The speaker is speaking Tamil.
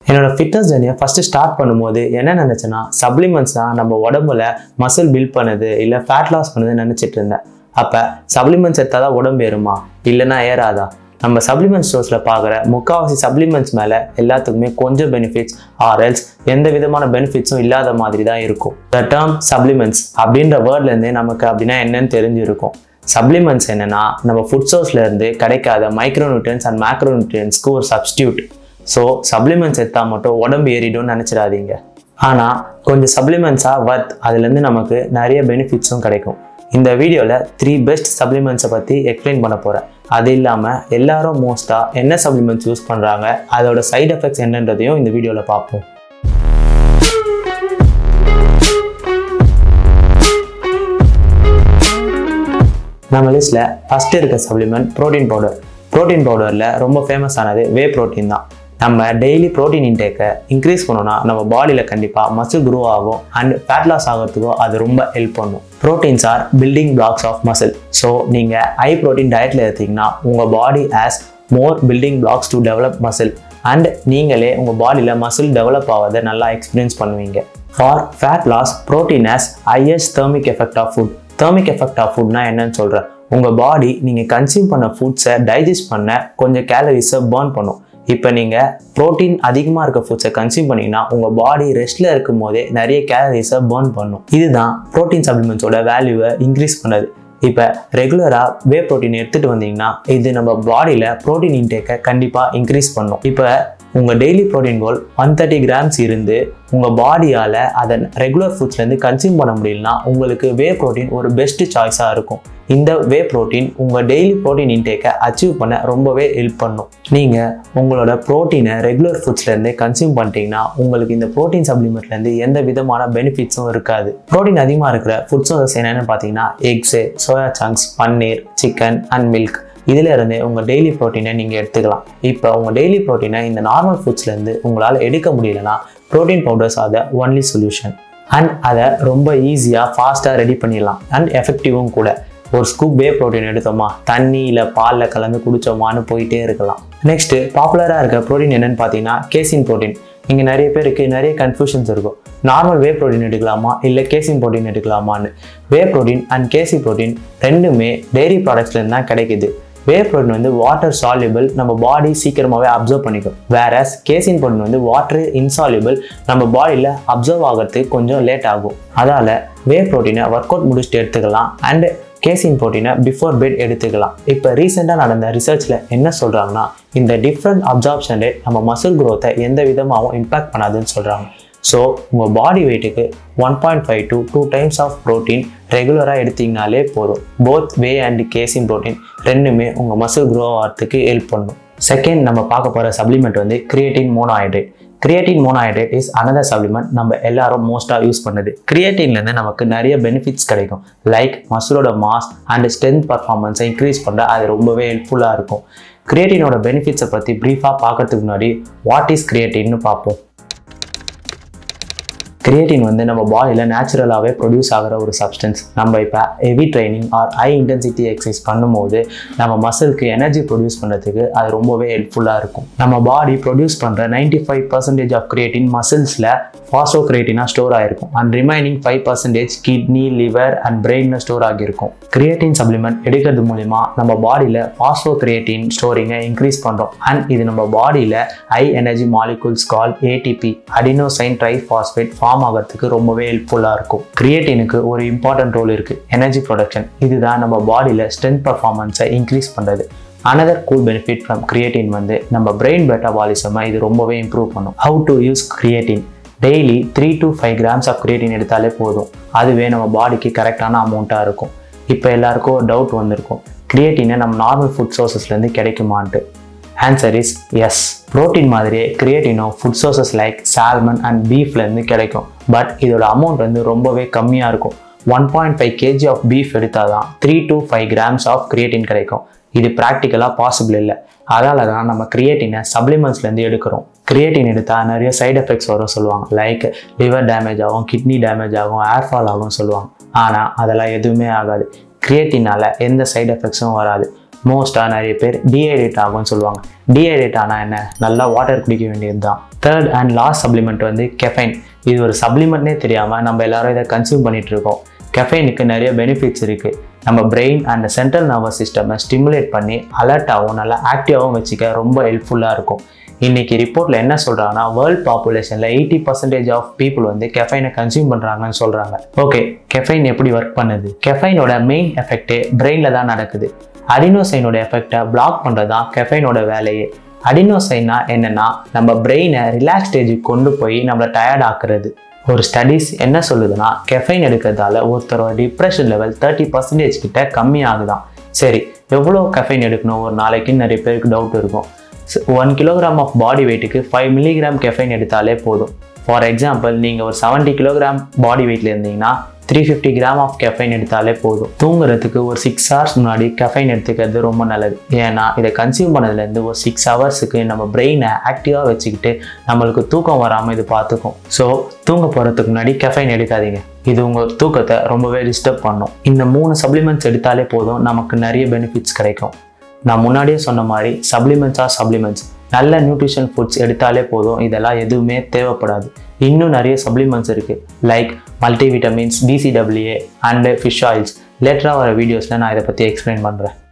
என்னோட ஃபிட்னஸ் ஜர்னியை ஃபஸ்ட்டு ஸ்டார்ட் பண்ணும்போது என்ன நினச்சேன்னா சப்ளிமெண்ட்ஸ் தான் நம்ம உடம்புல மசில் பில்ட் பண்ணுது இல்லை ஃபேட் லாஸ் பண்ணுதுன்னு நினச்சிட்டு இருந்தேன் அப்போ சப்ளிமெண்ட்ஸ் எடுத்தால் தான் உடம்பு ஏறுமா இல்லைன்னா ஏறாதா நம்ம சப்ளிமெண்ட் ஸ்டோர்ஸில் பார்க்குற முக்கால்வாசி சப்ளிமெண்ட்ஸ் மேலே எல்லாத்துக்குமே கொஞ்சம் பெனிஃபிட்ஸ் ஆர் எல்ஸ் எந்த விதமான பெனிஃபிட்ஸும் இல்லாத மாதிரி தான் இருக்கும் த டேர்ம் சப்ளிமெண்ட்ஸ் அப்படின்ற வேர்ட்லேருந்தே நமக்கு அப்படின்னா என்னன்னு தெரிஞ்சிருக்கும் சப்ளிமெண்ட்ஸ் என்னன்னா நம்ம ஃபுட் சோர்ஸ்ல இருந்து கிடைக்காத மைக்ரோ நியூட்ரியன்ஸ் அண்ட் மேக்ரோ நியூட்ரியன்ஸ்க்கு ஒரு சப்ஸ்டியூட் ஸோ சப்ளிமெண்ட்ஸ் எடுத்தால் மட்டும் உடம்பு ஏறிடும்னு நினச்சிடாதீங்க ஆனால் கொஞ்சம் சப்ளிமெண்ட்ஸாக வர்த் அதுலேருந்து நமக்கு நிறைய பெனிஃபிட்ஸும் கிடைக்கும் இந்த வீடியோவில் த்ரீ பெஸ்ட் சப்ளிமெண்ட்ஸை பற்றி எக்ஸ்பிளைன் பண்ண போகிறேன் அது இல்லாமல் எல்லாரும் மோஸ்ட்டாக என்ன சப்ளிமெண்ட்ஸ் யூஸ் பண்ணுறாங்க அதோட சைடு எஃபெக்ட்ஸ் என்னன்றதையும் இந்த வீடியோவில் பார்ப்போம் நம்ம லிஸ்ட்டில் ஃபஸ்ட்டு இருக்க சப்ளிமெண்ட் ப்ரோட்டீன் பவுடர் ப்ரோட்டீன் பவுடரில் ரொம்ப ஃபேமஸ் ஆனது வே ப்ரோட்டீன் தான் நம்ம டெய்லி ப்ரோட்டீன் இன்டேக்கை இன்க்ரீஸ் பண்ணோம்னா நம்ம பாடியில் கண்டிப்பாக மசில் க்ரோ ஆகும் அண்ட் ஃபேட் லாஸ் ஆகிறதுக்கோ அது ரொம்ப ஹெல்ப் பண்ணும் proteins are building blocks of muscle so நீங்கள் ஹை ப்ரோட்டீன் டயட்டில் எடுத்தீங்கன்னா உங்கள் body as more building blocks to develop muscle and நீங்களே உங்கள் பாடியில் மசில் டெவலப் ஆவதை நல்லா எக்ஸ்பீரியன்ஸ் பண்ணுவீங்க for fat loss protein as highest thermic effect of food thermic effect of ஃபுட்னா என்னன்னு சொல்கிறேன் உங்கள் பாடி நீங்கள் கன்சியூம் பண்ண ஃபுட்ஸை டைஜஸ்ட் பண்ண கொஞ்சம் கேலரிஸை பேர்ன் பண்ணும் இப்போ நீங்கள் ப்ரோட்டீன் அதிகமாக இருக்க ஃபுட்ஸை கன்சியூம் பண்ணிங்கன்னா உங்கள் பாடி ரெஸ்ட்டில் இருக்கும் போதே நிறைய கேலரிஸை பேர்ன் பண்ணும் இதுதான் ப்ரோட்டீன் சப்ளிமெண்ட்ஸோட வேல்யூவை இன்க்ரீஸ் பண்ணுது இப்போ ரெகுலராக வே ப்ரோட்டீன் எடுத்துகிட்டு வந்தீங்கன்னா இது நம்ம பாடியில் ப்ரோட்டீன் இன்டேக்கை கண்டிப்பாக இன்க்ரீஸ் பண்ணும் இப்போ உங்கள் daily protein goal one thirty grams இருந்து உங்கள் பாடியால் அதை ரெகுலர் ஃபுட்ஸ்லேருந்து கன்சியூம் பண்ண முடியலனா உங்களுக்கு வே ப்ரோட்டீன் ஒரு பெஸ்ட் சாய்ஸாக இருக்கும் இந்த வே ப்ரோட்டீன் உங்கள் டெய்லி ப்ரோட்டீன் இன்டேக்கை அச்சீவ் பண்ண ரொம்பவே ஹெல்ப் பண்ணும் நீங்கள் உங்களோட ப்ரோட்டீனை ரெகுலர் ஃபுட்ஸ்லேருந்தே கன்சியூம் பண்ணிட்டீங்கன்னா உங்களுக்கு இந்த ப்ரோட்டீன் சப்ளிமெண்ட்லேருந்து எந்த விதமான பெனிஃபிட்ஸும் இருக்காது ப்ரோட்டீன் அதிகமாக இருக்கிற ஃபுட் சோர்சஸ் என்னென்னு பார்த்தீங்கன்னா eggs soya chunks paneer chicken and milk இதில் இருந்து உங்கள் டெய்லி ப்ரோட்டீனை நீங்கள் எடுத்துக்கலாம் இப்போ உங்கள் டெய்லி ப்ரோட்டீனை இந்த நார்மல் ஃபுட்ஸ்லேருந்து உங்களால் எடுக்க முடியலனா protein powders are the only solution and அதை ரொம்ப ஈஸியாக ஃபாஸ்ட்டாக ரெடி பண்ணிடலாம் அண்ட் எஃபெக்டிவும் கூட ஒரு ஸ்கூப் வே ப்ரோட்டீன் எடுத்தோமா தண்ணி இல்லை பாலில் கலந்து குடித்தோமான்னு போயிட்டே இருக்கலாம் நெக்ஸ்ட்டு பாப்புலராக இருக்க ப்ரோட்டீன் என்னென்னு பார்த்தீங்கன்னா கேசின் ப்ரோட்டீன் இங்கே நிறைய பேருக்கு நிறைய கன்ஃபியூஷன்ஸ் இருக்கும் நார்மல் வே ப்ரோட்டீன் எடுக்கலாமா இல்லை கேசின் ப்ரோட்டீன் எடுக்கலாமான்னு whey protein and casein protein ரெண்டுமே டெய்ரி ப்ராடக்ட்ஸ்லேருந்து தான் கிடைக்குது வே ப்ரோட்டீன் வந்து வாட்டர் சால்யூபிள் நம்ம பாடி சீக்கிரமாகவே அப்சர்வ் பண்ணிக்கும் வேற கேசின் ப்ரோட்டீன் வந்து வாட்டர் இன்சால்யூபிள் நம்ம பாடியில் அப்சர்வ் ஆகிறதுக்கு கொஞ்சம் லேட் ஆகும் அதால் வே ப்ரோட்டீனை ஒர்க் அவுட் முடிச்சுட்டு எடுத்துக்கலாம் அண்ட் கேசின் ப்ரோட்டீனை பிஃபோர் பெட் எடுத்துக்கலாம் இப்போ ரீசெண்டாக நடந்த ரிசர்ச்சில் என்ன சொல்கிறாங்கன்னா இந்த டிஃப்ரெண்ட் அப்சார்ப்ஷன் ரேட் நம்ம மசில் க்ரோத்தை எந்த விதமாகவும் இம்பாக்ட் பண்ணாதுன்னு சொல்கிறாங்க ஸோ உங்கள் பாடி வெயிட்டுக்கு one point five to two times of protein ரெகுலராக எடுத்தீங்கனாலே போதும் both whey and casein protein ரெண்டுமே உங்கள் மசில் க்ரோ ஆகிறதுக்கு ஹெல்ப் பண்ணும் செகண்ட் நம்ம பார்க்க போகிற சப்ளிமெண்ட் வந்து creatine monohydrate creatine monohydrate is another supplement நம்ம எல்லாரும் மோஸ்ட்டாக யூஸ் பண்ணுது கிரியேட்டின்லேருந்து நமக்கு நிறைய பெனிஃபிட்ஸ் கிடைக்கும் லைக் மசிலோட மாஸ் அண்ட் ஸ்ட்ரென்த் பர்ஃபார்மன்ஸை இன்க்ரீஸ் பண்ண அது ரொம்பவே ஹெல்ப்ஃபுல்லாக இருக்கும் கிரியேட்டினோட பெனிஃபிட்ஸை பற்றி ப்ரீஃபாக பார்க்கறதுக்கு முன்னாடி வாட் இஸ் கிரியேட்டின்னு பார்ப்போம் கிரியேட்டின் வந்து நம்ம பாடியில் நேச்சுரலாகவே ப்ரொடியூஸ் ஆகிற ஒரு சப்ஸ்டன்ஸ் நம்ம இப்போ heavy training or high intensity exercise பண்ணும்போது நம்ம மசிலுக்கு எனர்ஜி ப்ரொடியூஸ் பண்ணுறதுக்கு அது ரொம்பவே ஹெல்ப்ஃபுல்லாக இருக்கும் நம்ம பாடி ப்ரொடியூஸ் பண்ணுற ninety five percentage of creatine மசில்ஸில் ஃபாஸ்டோ கிரியேட்டினாக ஸ்டோர் ஆகிருக்கும் and remaining five percentage kidney liver and பிரெயினில் ஸ்டோர் ஆகியிருக்கும் கிரியேட்டின் சப்ளிமெண்ட் எடுக்கிறது மூலிமா நம்ம பாடியில் ஃபாஸ்டோ கிரியேட்டின் ஸ்டோரிங்கை இன்க்ரீஸ் பண்ணுறோம் அண்ட் இது நம்ம பாடியில் high energy molecules call ATP adenosine triphosphate form ஆகிறதுக்கு ரொம்பவே ஹெல்ப்ஃபுல்லாக இருக்கும் கிரியேட்டினுக்கு ஒரு இம்பார்ட்டன்ட் ரோல் இருக்குது எனர்ஜி ப்ரொடக்ஷன் இதுதான் நம்ம பாடியில் ஸ்ட்ரென்த் பர்ஃபார்மன்ஸை இன்க்ரீஸ் பண்ணுறது another cool benefit from creatine வந்து நம்ம பிரெயின் மெட்டபாலிசமை இது ரொம்பவே இம்ப்ரூவ் பண்ணும் how to use creatine daily three to five grams of creatine எடுத்தாலே போதும் அதுவே நம்ம பாடிக்கு கரெக்டான அமௌண்ட்டாக இருக்கும் இப்போ எல்லாருக்கும் ஒரு டவுட் வந்திருக்கும் கிரியேட்டினை நம்ம நார்மல் ஃபுட் சோர்சஸ்லேருந்து கிடைக்குமான்ட்டு ஆன்சர் இஸ் எஸ் ப்ரோட்டீன் மாதிரியே கிரியேட்டினோ food sources like salmon and பீஃப்லேருந்து கிடைக்கும் பட் இதோட அமௌண்ட் வந்து ரொம்பவே கம்மியாக இருக்கும் one point five KG of beef எடுத்தால் தான் three to five grams of creatine கிடைக்கும் இது ப்ராக்டிக்கலாக பாசிபிள் இல்லை அதனால தான் நம்ம கிரியேட்டினை சப்ளிமெண்ட்ஸ்லேருந்து எடுக்கிறோம் கிரியேட்டின் எடுத்தால் நிறைய சைடு எஃபெக்ட்ஸ் வரும் சொல்லுவாங்க லைக் லிவர் டேமேஜ் ஆகும் கிட்னி டேமேஜ் ஆகும் ஏர் ஃபால் ஆகும் சொல்லுவாங்க ஆனால் அதெல்லாம் எதுவுமே ஆகாது கிரியேட்டினால் எந்த சைடு எஃபெக்ட்ஸும் வராது மோஸ்ட்டாக நிறைய பேர் டீஹைட்ரேட் ஆகும்னு சொல்லுவாங்க டீஹைட்ரேட் ஆனால் என்ன நல்லா வாட்டர் குடிக்க வேண்டியது தான் தேர்ட் அண்ட் லாஸ்ட் சப்ளிமெண்ட் வந்து கெஃபைன் இது ஒரு சப்ளிமெண்ட்னே தெரியாமல் நம்ம எல்லாரும் இதை கன்சியூம் பண்ணிட்டு இருக்கோம் கெஃபைனுக்கு நிறைய பெனிஃபிட்ஸ் இருக்குது நம்ம பிரெயின் அண்ட் சென்ட்ரல் நர்வஸ் சிஸ்டமை ஸ்டிமுலேட் பண்ணி அலர்ட்டாகவும் நல்லா ஆக்டிவாகவும் வச்சுக்க ரொம்ப ஹெல்ப்ஃபுல்லாக இருக்கும் இன்னைக்கு ரிப்போர்ட்டில் என்ன சொல்கிறாங்கன்னா வேர்ல்ட் பாப்புலேஷனில் எயிட்டி பர்சன்டேஜ் ஆஃப் பீப்புள் வந்து கெஃபைனை கன்சியூம் பண்ணுறாங்கன்னு சொல்கிறாங்க ஓகே கெஃபைன் எப்படி ஒர்க் பண்ணுது கெஃபைனோட மெயின் எஃபெக்டே பிரெயினில் தான் நடக்குது அடினோசைனோட எஃபெக்டை பிளாக் பண்ணுறது தான் கெஃபைனோட வேலையே அடினோசைனா என்னன்னா நம்ம பிரெயினை ரிலாக்ஸ் ஸ்டேஜுக்கு கொண்டு போய் நம்மளை டயர்ட் ஆக்குறது ஒரு ஸ்டடீஸ் என்ன சொல்லுதுன்னா கெஃபைன் எடுக்கிறதால ஒருத்தரோட டிப்ரெஷன் லெவல் தேர்ட்டி பர்சன்டேஜ் கிட்ட கம்மி ஆகுதான் சரி எவ்வளோ கெஃபைன் எடுக்கணும் ஒரு நாளைக்குன்னு நிறைய பேருக்கு டவுட் இருக்கும் ஒன் கிலோகிராம் ஆஃப் பாடி வெயிட்டுக்கு ஃபைவ் மில்லிகிராம் கெஃபைன் எடுத்தாலே போதும் ஃபார் எக்ஸாம்பிள் நீங்கள் ஒரு செவன்ட்டி கிலோகிராம் பாடி வெயிட்டில் இருந்தீங்கன்னா three fifty gram of caffeine எடுத்தாலே போதும் தூங்குறதுக்கு ஒரு சிக்ஸ் ஹவர்ஸ் முன்னாடி கெஃபைன் எடுத்துக்கிறது ரொம்ப நல்லது ஏன்னா இதை கன்சியூம் பண்ணதுலேருந்து ஒரு சிக்ஸ் ஹவர்ஸுக்கு நம்ம பிரெயினை ஆக்டிவாக வச்சுக்கிட்டு நம்மளுக்கு தூக்கம் வராமல் இது பார்த்துக்கும் ஸோ தூங்க போகிறதுக்கு முன்னாடி கெஃபைன் எடுக்காதீங்க இது உங்கள் தூக்கத்தை ரொம்பவே டிஸ்டர்ப் பண்ணும் இந்த மூணு சப்ளிமெண்ட்ஸ் எடுத்தாலே போதும் நமக்கு நிறைய பெனிஃபிட்ஸ் கிடைக்கும் நான் முன்னாடியே சொன்ன மாதிரி சப்ளிமெண்ட்ஸ் ஆர் சப்ளிமெண்ட்ஸ் நல்ல நியூட்ரிஷன் ஃபுட்ஸ் எடுத்தாலே போதும் இதெல்லாம் எதுவுமே தேவைப்படாது இன்னும் நிறைய சப்ளிமெண்ட்ஸ் இருக்குது லைக் மல்டிவிட்டமின்ஸ் பிசிடபிள்யூஏ அண்டு ஃபிஷ் ஆயில்ஸ் லேட்டராக வர வீடியோஸில் நான் இதை பற்றி எக்ஸ்பிளைன் பண்ணுறேன்